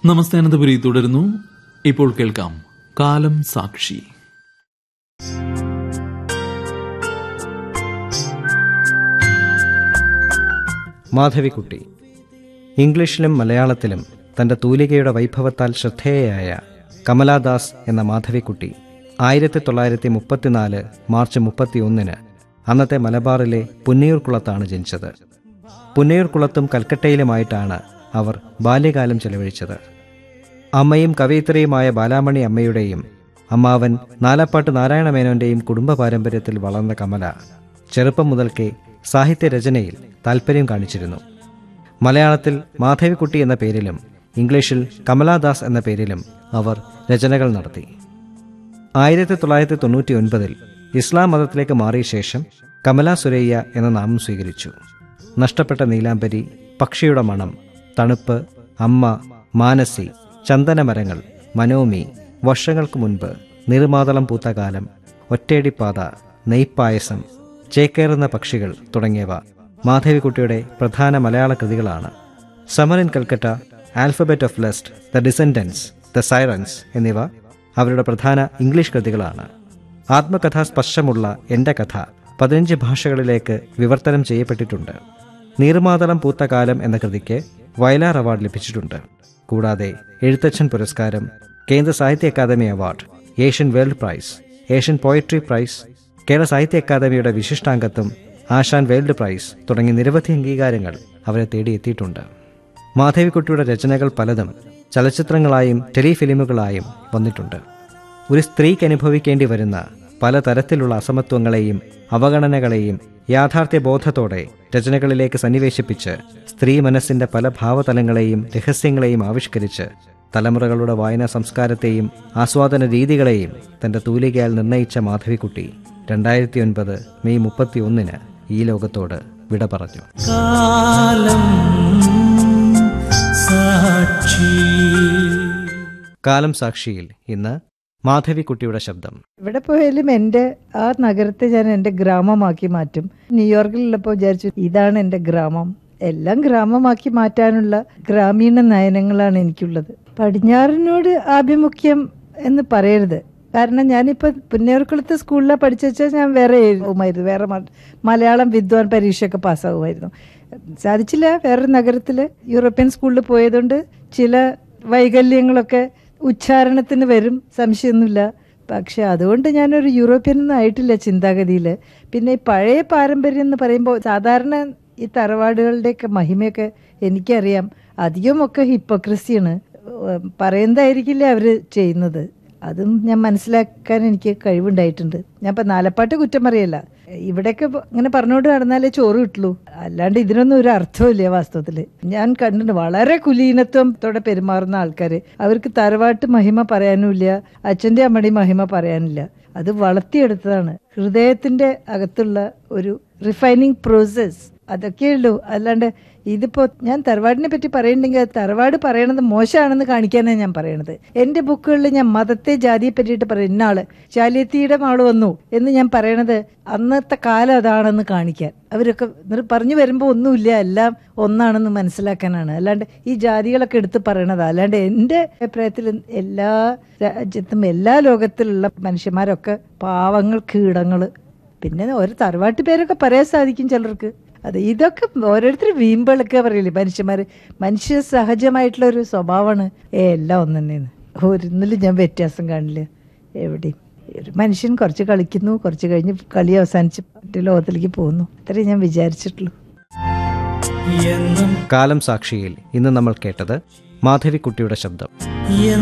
നമസ്തേ അനന്തപുരി തുടരുന്നു ഇപ്പോൾ കേൾക്കാം കാലം സാക്ഷി മാധവിക്കുട്ടി ഇംഗ്ലീഷിലും മലയാളത്തിലും തന്റെ തൂലികയുടെ വൈഭവത്താൽ ശ്രദ്ധേയയായ കമലാദാസ് എന്ന മാധവിക്കുട്ടി ആയിരത്തി തൊള്ളായിരത്തി മുപ്പത്തിനാല് മാർച്ച് മുപ്പത്തിയൊന്നിന് അന്നത്തെ മലബാറിലെ പുന്നയൂർക്കുളത്താണ് ജനിച്ചത് പുന്നയൂർക്കുളത്തും കൽക്കട്ടയിലുമായിട്ടാണ് അവർ ബാല്യകാലം ചെലവഴിച്ചത് അമ്മയും കവയിത്രിയുമായ ബാലാമണി അമ്മയുടെയും അമ്മാവൻ നാലപ്പാട്ട് നാരായണ മേനോന്റെയും കുടുംബ പാരമ്പര്യത്തിൽ വളർന്ന കമല ചെറുപ്പം മുതൽക്കേ സാഹിത്യരചനയിൽ താൽപ്പര്യം കാണിച്ചിരുന്നു മലയാളത്തിൽ മാധവിക്കുട്ടി എന്ന പേരിലും ഇംഗ്ലീഷിൽ കമലാദാസ് എന്ന പേരിലും അവർ രചനകൾ നടത്തി ആയിരത്തി തൊള്ളായിരത്തി തൊണ്ണൂറ്റി ഒൻപതിൽ ഇസ്ലാം മതത്തിലേക്ക് മാറിയ ശേഷം കമല സുരയ്യ എന്ന നാമം സ്വീകരിച്ചു നഷ്ടപ്പെട്ട നീലാംബരി പക്ഷിയുടെ മണം തണുപ്പ് അമ്മ മാനസി ചന്ദനമരങ്ങൾ മനോമി വർഷങ്ങൾക്ക് മുൻപ് നിർമാതളം പൂത്ത കാലം ഒറ്റയടിപ്പാത നെയ്പ്പായസം ചേക്കേറുന്ന പക്ഷികൾ തുടങ്ങിയവ മാധവിക്കുട്ടിയുടെ പ്രധാന മലയാള കൃതികളാണ് summer in Calcutta alphabet of lust the descendants the sirens എന്നിവ അവരുടെ പ്രധാന ഇംഗ്ലീഷ് കൃതികളാണ് ആത്മകഥാസ്പർശമുള്ള എൻ്റെ കഥ പതിനഞ്ച് ഭാഷകളിലേക്ക് വിവർത്തനം ചെയ്യപ്പെട്ടിട്ടുണ്ട് നീർമാതളം പൂത്ത കാലം എന്ന കൃതിക്ക് വയലാർ അവാർഡ് ലഭിച്ചിട്ടുണ്ട് കൂടാതെ എഴുത്തച്ഛൻ പുരസ്കാരം കേന്ദ്ര സാഹിത്യ academy award Asian world prize Asian poetry prize Kerala സാഹിത്യ അക്കാദമിയുടെ വിശിഷ്ടാംഗത്വം ആശാൻ വേൾഡ് പ്രൈസ് തുടങ്ങി നിരവധി അംഗീകാരങ്ങൾ അവരെ തേടിയെത്തിയിട്ടുണ്ട് മാധവിക്കുട്ടിയുടെ രചനകൾ പലതും ചലച്ചിത്രങ്ങളായും ടെലിഫിലിമുകളായും വന്നിട്ടുണ്ട് ഒരു സ്ത്രീക്ക് അനുഭവിക്കേണ്ടി വരുന്ന പലതരത്തിലുള്ള അസമത്വങ്ങളെയും അവഗണനകളെയും യാഥാർത്ഥ്യ ബോധത്തോടെ രചനകളിലേക്ക് സന്നിവേശിപ്പിച്ച് സ്ത്രീ മനസ്സിന്റെ പല ഭാവതലങ്ങളെയും രഹസ്യങ്ങളെയും ആവിഷ്കരിച്ച് തലമുറകളുടെ വായനാ സംസ്കാരത്തെയും ആസ്വാദന രീതികളെയും തന്റെ തൂലികയാൽ നിർണയിച്ച മാധവിക്കുട്ടി രണ്ടായിരത്തി ഒൻപത് മെയ് മുപ്പത്തി ഒന്നിന് ഈ ലോകത്തോട് വിട പറഞ്ഞു കാലം സാക്ഷി കാലം സാക്ഷിയിൽ ഇന്ന് മാധവിക്കുട്ടിയുടെ ശബ്ദം എവിടെ പോയാലും എൻ്റെ ആ നഗരത്തെ ഞാൻ എൻ്റെ ഗ്രാമമാക്കി മാറ്റും ന്യൂയോർക്കിലുള്ളപ്പോൾ വിചാരിച്ചു ഇതാണ് എൻ്റെ ഗ്രാമം എല്ലാം ഗ്രാമമാക്കി മാറ്റാനുള്ള ഗ്രാമീണ നയനങ്ങളാണ് എനിക്കുള്ളത് പടിഞ്ഞാറിനോട് ആഭിമുഖ്യം എന്ന് പറയരുത് കാരണം ഞാനിപ്പോൾ പുന്നേർക്കുളത്ത് സ്കൂളിലാണ് പഠിച്ചു വെച്ചാൽ ഞാൻ വേറെ എഴുതുമായിരുന്നു വേറെ മ- മലയാളം വിദ്വാൻ പരീക്ഷയൊക്കെ പാസ്സാകുമായിരുന്നു സാധിച്ചില്ല വേറൊരു നഗരത്തിൽ യൂറോപ്യൻ സ്കൂളിൽ പോയതുകൊണ്ട് ചില വൈകല്യങ്ങളൊക്കെ ഉച്ചാരണത്തിന് വരും സംശയമൊന്നുമില്ല പക്ഷെ അതുകൊണ്ട് ഞാനൊരു യൂറോപ്യൻ ഒന്നും ആയിട്ടില്ല ചിന്താഗതിയിൽ പിന്നെ ഈ പഴയ പാരമ്പര്യം എന്ന് പറയുമ്പോൾ സാധാരണ ഈ തറവാടുകളുടെയൊക്കെ മഹിമയൊക്കെ എനിക്കറിയാം അധികമൊക്കെ ഹിപ്പോക്രസിയാണ് ഏഹ് പറയുന്നതായിരിക്കില്ല അവർ ചെയ്യുന്നത് അതും ഞാൻ മനസ്സിലാക്കാൻ എനിക്ക് കഴിവുണ്ടായിട്ടുണ്ട് ഞാൻ ഇപ്പം നാലപ്പാട്ട് കുറ്റം പറയല്ല ഇവിടെയൊക്കെ ഇപ്പൊ ഇങ്ങനെ പറഞ്ഞുകൊണ്ട് നടന്നാലേ ചോറ് കിട്ടുള്ളൂ അല്ലാണ്ട് ഇതിനൊന്നും ഒരു അർത്ഥമില്ല വാസ്തവത്തിൽ ഞാൻ കണ്ടിട്ടുണ്ട് വളരെ കുലീനത്വത്തോടെ പെരുമാറുന്ന ആൾക്കാർ അവർക്ക് തറവാട്ട് മഹിമ പറയാനുമില്ല അച്ഛൻ്റെ അമ്മയുടെയും മഹിമ പറയാനില്ല അത് വളർത്തിയെടുത്തതാണ് ഹൃദയത്തിന്റെ അകത്തുള്ള ഒരു റിഫൈനിങ് പ്രോസസ് അതൊക്കെ ഉള്ളൂ അല്ലാണ്ട് ഇതിപ്പോ ഞാൻ തറവാടിനെ പറ്റി പറയുന്നുണ്ടെങ്കിൽ അത് തറവാട് പറയണത് മോശമാണെന്ന് കാണിക്കാനാണ് ഞാൻ പറയണത് എന്റെ ബുക്കുകളിൽ ഞാൻ മതത്തെ ജാതിയെ പറ്റിയിട്ട് പറയും ഇന്നാള് ശാലിയത്തിയുടെ ആള് വന്നു എന്ന് ഞാൻ പറയണത് അന്നത്തെ കാലം അതാണെന്ന് കാണിക്കാൻ അവരൊക്കെ എന്നിട്ട് പറഞ്ഞു വരുമ്പോൾ ഒന്നുമില്ല എല്ലാം ഒന്നാണെന്ന് മനസ്സിലാക്കാനാണ് അല്ലാണ്ട് ഈ ജാതികളൊക്കെ എടുത്ത് പറയണത് അല്ലാണ്ട് എൻ്റെ അഭിപ്രായത്തിൽ എല്ലാ രാജ്യത്തും എല്ലാ ലോകത്തിലുള്ള മനുഷ്യന്മാരൊക്കെ പാവങ്ങൾ കീടങ്ങൾ പിന്നെ ഒരു തറവാട്ട് പേരൊക്കെ പറയാൻ സാധിക്കും ചിലർക്ക് അത് ഇതൊക്കെ ഓരോരുത്തർ വീമ്പളൊക്കെ പറയില്ലേ മനുഷ്യന്മാർ മനുഷ്യ സഹജമായിട്ടുള്ള ഒരു സ്വഭാവമാണ് ഏ എല്ലാം ഒന്ന് തന്നെയാണ് ഒരിന്നിലും ഞാൻ വ്യത്യാസം കാണില്ല എവിടെയും ഒരു മനുഷ്യൻ കുറച്ച് കളിക്കുന്നു കുറച്ച് കഴിഞ്ഞ് കളി അവസാനിച്ച് മറ്റേ ലോകത്തിലേക്ക് പോകുന്നു അത്രേ ഞാൻ വിചാരിച്ചിട്ടുള്ളൂ എന്നും കാലം സാക്ഷിയിൽ ഇന്ന് നമ്മൾ കേട്ടത് മാധവിക്കുട്ടിയുടെ ശബ്ദം എന്നും